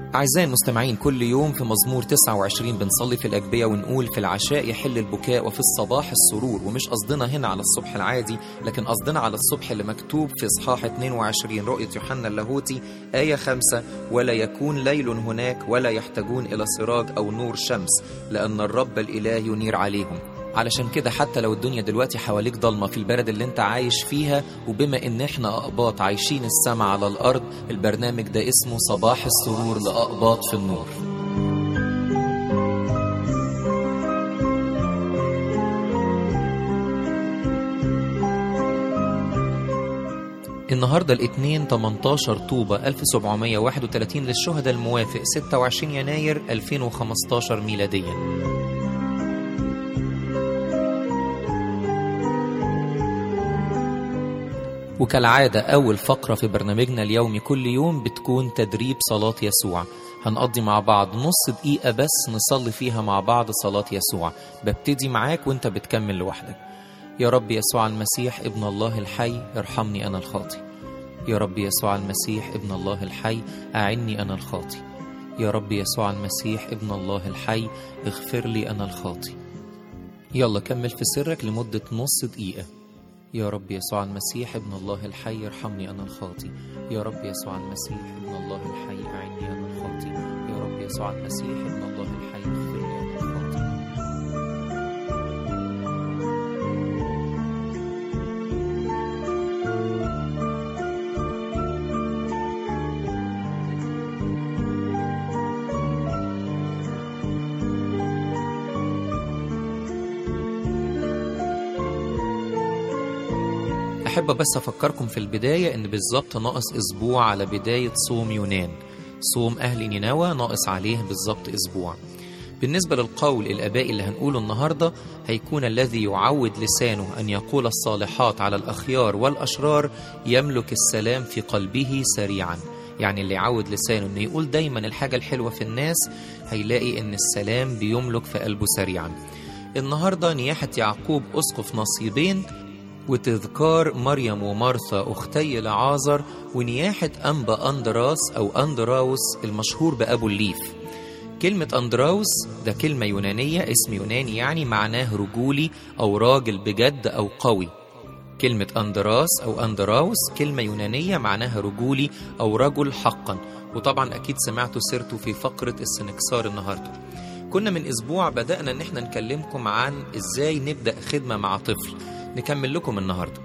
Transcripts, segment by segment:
أعزائي المستمعين كل يوم في مزمور 29 بنصلي في الأجبية ونقول في العشاء يحل البكاء وفي الصباح السرور ومش قصدنا هنا على الصبح العادي لكن قصدنا على الصبح اللي مكتوب في إصحاح 22 رؤية يوحنا اللاهوتي آية 5 ولا يكون ليل هناك ولا يحتاجون إلى سراج أو نور شمس لأن الرب الإله ينير عليهم علشان كده حتى لو الدنيا دلوقتي حواليك ضلمة في البلد اللي انت عايش فيها وبما ان احنا اقباط عايشين السما على الارض البرنامج ده اسمه صباح السرور لاقباط في النور النهارده الاثنين 18 طوبة 1731 للشهداء الموافق 26 يناير 2015 ميلاديا وكالعادة أول فقرة في برنامجنا اليومي كل يوم بتكون تدريب صلاة يسوع هنقضي مع بعض نص دقيقة بس نصلي فيها مع بعض صلاة يسوع ببتدي معاك وانت بتكمل لوحدك يا رب يسوع المسيح ابن الله الحي ارحمني أنا الخاطي يا رب يسوع المسيح ابن الله الحي أعني أنا الخاطي يا رب يسوع المسيح ابن الله الحي اغفر لي أنا الخاطي يلا كمل في سرك لمدة نص دقيقة يا رب يسوع المسيح ابن الله الحي ارحمني أنا الخاطي يا رب يسوع المسيح ابن الله الحي أعني أنا الخاطي يا رب يسوع المسيح ابن الله الحي اغفر لي أنا الخاطي أحب بس أفكركم في البداية إن بالظبط ناقص أسبوع على بداية صوم يونان صوم أهل نينوى ناقص عليه بالظبط أسبوع بالنسبة للقول الآبائي اللي هنقوله النهاردة هيكون الذي يعود لسانه أن يقول الصالحات على الأخيار والأشرار يملك السلام في قلبه سريعا يعني اللي يعود لسانه أنه يقول دايما الحاجة الحلوة في الناس هيلاقي أن السلام بيملك في قلبه سريعا النهاردة نياحة يعقوب أسقف نصيبين وتذكار مريم ومارثا أختي لعازر ونياحة أنبا أندراس أو أندراوس المشهور بأبو الليف كلمة أندراوس ده كلمة يونانية اسم يوناني يعني معناه رجولي أو راجل بجد أو قوي كلمة أندراس أو أندراوس كلمة يونانية معناها رجولي أو رجل حقا وطبعا أكيد سمعتوا سيرته في فقرة السنكسار النهاردة كنا من أسبوع بدأنا إن احنا نكلمكم عن إزاي نبدأ خدمة مع طفل نكمل لكم النهارده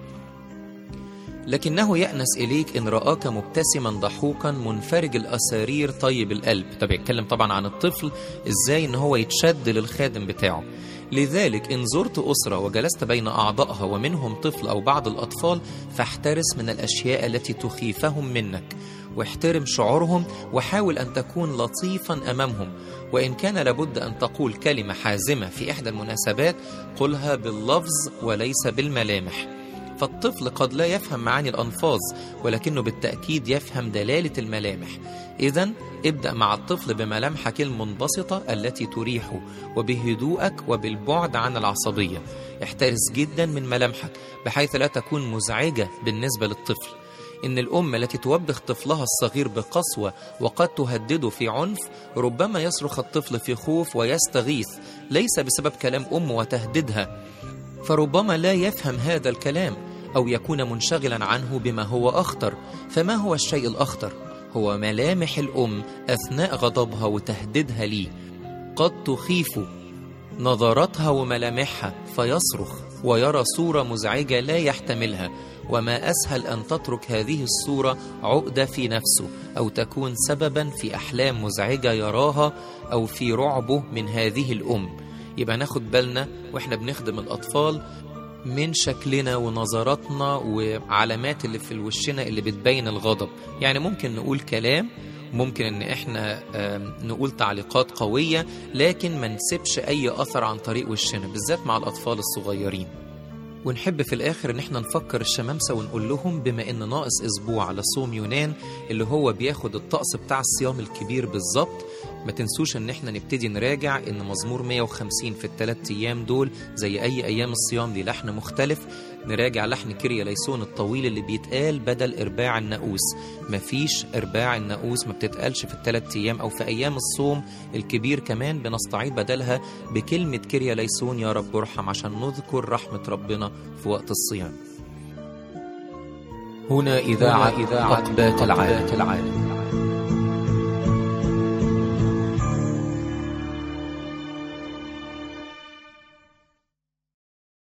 لكنه يأنس إليك إن رآك مبتسما ضحوكا منفرج الأسارير طيب القلب طب يتكلم طبعا عن الطفل إزاي إن هو يتشد للخادم بتاعه لذلك إن زرت أسرة وجلست بين أعضائها ومنهم طفل أو بعض الأطفال فاحترس من الأشياء التي تخيفهم منك واحترم شعورهم وحاول أن تكون لطيفا أمامهم وإن كان لابد أن تقول كلمة حازمة في إحدى المناسبات قلها باللفظ وليس بالملامح فالطفل قد لا يفهم معاني الألفاظ ولكنه بالتأكيد يفهم دلالة الملامح إذا ابدأ مع الطفل بملامحك المنبسطة التي تريحه وبهدوءك وبالبعد عن العصبية احترس جدا من ملامحك بحيث لا تكون مزعجة بالنسبة للطفل إن الأم التي توبخ طفلها الصغير بقسوة وقد تهدده في عنف ربما يصرخ الطفل في خوف ويستغيث ليس بسبب كلام أم وتهديدها فربما لا يفهم هذا الكلام أو يكون منشغلا عنه بما هو أخطر فما هو الشيء الأخطر؟ هو ملامح الأم أثناء غضبها وتهديدها ليه قد تخيف نظراتها وملامحها فيصرخ ويرى صورة مزعجة لا يحتملها وما أسهل أن تترك هذه الصورة عقدة في نفسه أو تكون سببا في أحلام مزعجة يراها أو في رعبه من هذه الأم يبقى ناخد بالنا وإحنا بنخدم الأطفال من شكلنا ونظراتنا وعلامات اللي في الوشنا اللي بتبين الغضب يعني ممكن نقول كلام ممكن ان احنا نقول تعليقات قوية لكن ما نسيبش اي اثر عن طريق وشنا بالذات مع الاطفال الصغيرين ونحب في الاخر ان احنا نفكر الشمامسة ونقول لهم بما ان ناقص اسبوع على صوم يونان اللي هو بياخد الطقس بتاع الصيام الكبير بالظبط ما تنسوش ان احنا نبتدي نراجع ان مزمور 150 في الثلاث ايام دول زي اي ايام الصيام دي لحن مختلف نراجع لحن كيريا ليسون الطويل اللي بيتقال بدل ارباع الناقوس مفيش ارباع الناقوس ما بتتقالش في الثلاث ايام او في ايام الصوم الكبير كمان بنستعيد بدلها بكلمه كيريا ليسون يا رب ارحم عشان نذكر رحمه ربنا في وقت الصيام هنا إذاعة إذاعة أقبات العالم